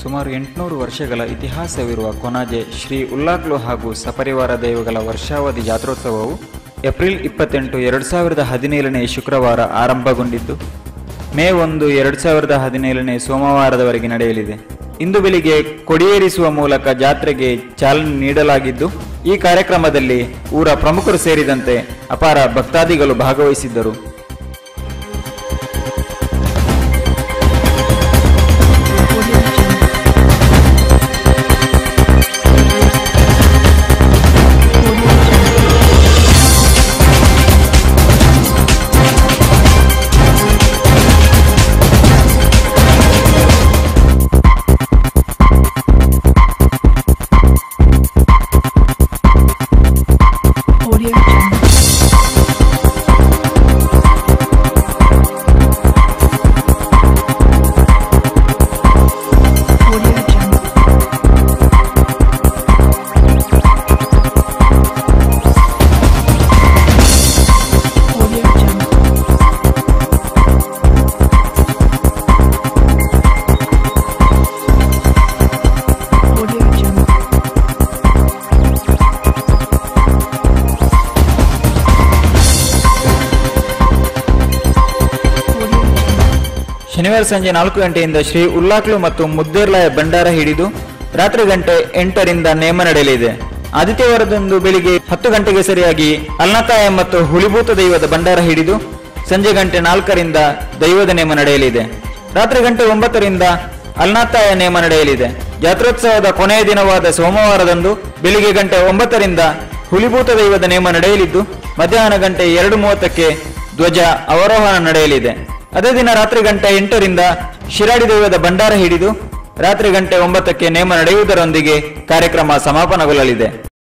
ಸುಮಾರು ಎಂಟುನೂರು ವರ್ಷಗಳ ಇತಿಹಾಸವಿರುವ ಕೊನಾಜೆ ಶ್ರೀ ಉಲ್ಲಾಕ್ಲು ಹಾಗೂ ಸಪರಿವಾರ ದೈವಗಳ ವರ್ಷಾವಧಿ ಜಾತ್ರೋತ್ಸವವು ಏಪ್ರಿಲ್ ಇಪ್ಪತ್ತೆಂಟು ಎರಡು ಸಾವಿರದ ಹದಿನೇಳನೇ ಶುಕ್ರವಾರ ಆರಂಭಗೊಂಡಿದ್ದು ಮೇ ಒಂದು ಎರಡು ಸಾವಿರದ ಹದಿನೇಳನೇ ಸೋಮವಾರದವರೆಗೆ ನಡೆಯಲಿದೆ ಇಂದು ಬೆಳಿಗ್ಗೆ ಕೊಡಿಯೇರಿಸುವ ಮೂಲಕ ಜಾತ್ರೆಗೆ ಚಾಲನೆ ನೀಡಲಾಗಿದ್ದು ಈ ಕಾರ್ಯಕ್ರಮದಲ್ಲಿ ಊರ ಪ್ರಮುಖರು ಸೇರಿದಂತೆ ಅಪಾರ ಭಕ್ತಾದಿಗಳು ಭಾಗವಹಿಸಿದ್ದರು Audio Jungle. Audio Jungle. Audio Jungle. Audio Jungle. Audio Jungle. ಶನಿವಾರ ಸಂಜೆ ನಾಲ್ಕು ಗಂಟೆಯಿಂದ ಶ್ರೀ ಉಲ್ಲಾಕ್ಲು ಮತ್ತು ಮುದ್ದೇರ್ಲಾಯ ಭಂಡಾರ ಹಿಡಿದು ರಾತ್ರಿ ಗಂಟೆ ಎಂಟರಿಂದ ನೇಮ ನಡೆಯಲಿದೆ ಆದಿತ್ಯವಾರದಂದು ಬೆಳಿಗ್ಗೆ ಹತ್ತು ಗಂಟೆಗೆ ಸರಿಯಾಗಿ ಅಲ್ನಕಾಯ ಮತ್ತು ಹುಲಿಭೂತ ದೈವದ ಭಂಡಾರ ಹಿಡಿದು ಸಂಜೆ ಗಂಟೆ ನಾಲ್ಕರಿಂದ ದೈವದ ನೇಮ ನಡೆಯಲಿದೆ ರಾತ್ರಿ ಗಂಟೆ ಒಂಬತ್ತರಿಂದ ಅಲ್ನಾತಾಯ ನೇಮ ನಡೆಯಲಿದೆ ಜಾತ್ರೋತ್ಸವದ ಕೊನೆಯ ದಿನವಾದ ಸೋಮವಾರದಂದು ಬೆಳಿಗ್ಗೆ ಗಂಟೆ ಒಂಬತ್ತರಿಂದ ಹುಲಿಭೂತ ದೈವದ ನೇಮ ನಡೆಯಲಿದ್ದು ಮಧ್ಯಾಹ್ನ ಗಂಟೆ ಎರಡು ಮೂವತ್ತಕ್ಕೆ ಧ್ವಜ ಅವರೋಹಣ ನಡೆಯಲಿದೆ ಅದೇ ದಿನ ರಾತ್ರಿ ಗಂಟೆ ಎಂಟರಿಂದ ಶಿರಾಡಿ ದೈವದ ಭಂಡಾರ ಹಿಡಿದು ರಾತ್ರಿ ಗಂಟೆ ಒಂಬತ್ತಕ್ಕೆ ನೇಮ ನಡೆಯುವುದರೊಂದಿಗೆ ಕಾರ್ಯಕ್ರಮ ಸಮಾಪನಗೊಳ್ಳಲಿದೆ